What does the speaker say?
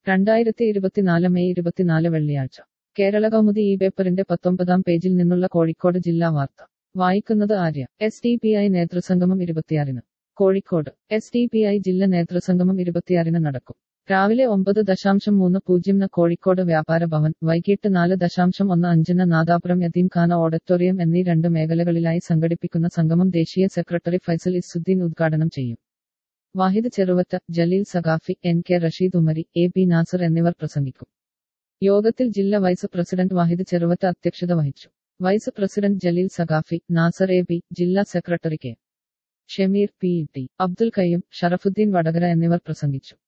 രണ്ടായിരത്തി ഇരുപത്തിനാല് മെയ് ഇരുപത്തിനാല് വെള്ളിയാഴ്ച കേരള കൗമുദി ഈ പേപ്പറിന്റെ പത്തൊമ്പതാം പേജിൽ നിന്നുള്ള കോഴിക്കോട് ജില്ലാ വാർത്ത വായിക്കുന്നത് Arya S D P I നേതൃസംഗമം ഇരുപത്തിയാറിന് Kozhikode S D P I ജില്ല നേതൃസംഗമം ഇരുപത്തിയാറിന് നടക്കും രാവിലെ ഒമ്പത് ദശാംശം മൂന്ന് പൂജ്യംന് കോഴിക്കോട് വ്യാപാര ഭവൻ വൈകിട്ട് നാല് ദശാംശം ഒന്ന് അഞ്ചിന് നാദാപുരം യതീംഖാന ഓഡിറ്റോറിയം എന്നീ രണ്ട് മേഖലകളിലായി സംഘടിപ്പിക്കുന്ന സംഗമം ദേശീയ സെക്രട്ടറി ഫൈസൽ ഇസുദ്ദീൻ ഉദ്ഘാടനം ചെയ്യും Wahid Cheruvatta Jaleel Saqafi N K Rasheed Umari A P Nasser എന്നിവർ പ്രസംഗിക്കും യോഗത്തിൽ ജില്ലാ വൈസ് പ്രസിഡന്റ് വാഹിദ് ചെറുവറ്റ അധ്യക്ഷത വഹിച്ചു vice president Jaleel Saqafi Nasser A P ജില്ലാ സെക്രട്ടറി K Shameer P T Abdul Qayyum Sharafuddin Vadakara എന്നിവർ പ്രസംഗിച്ചു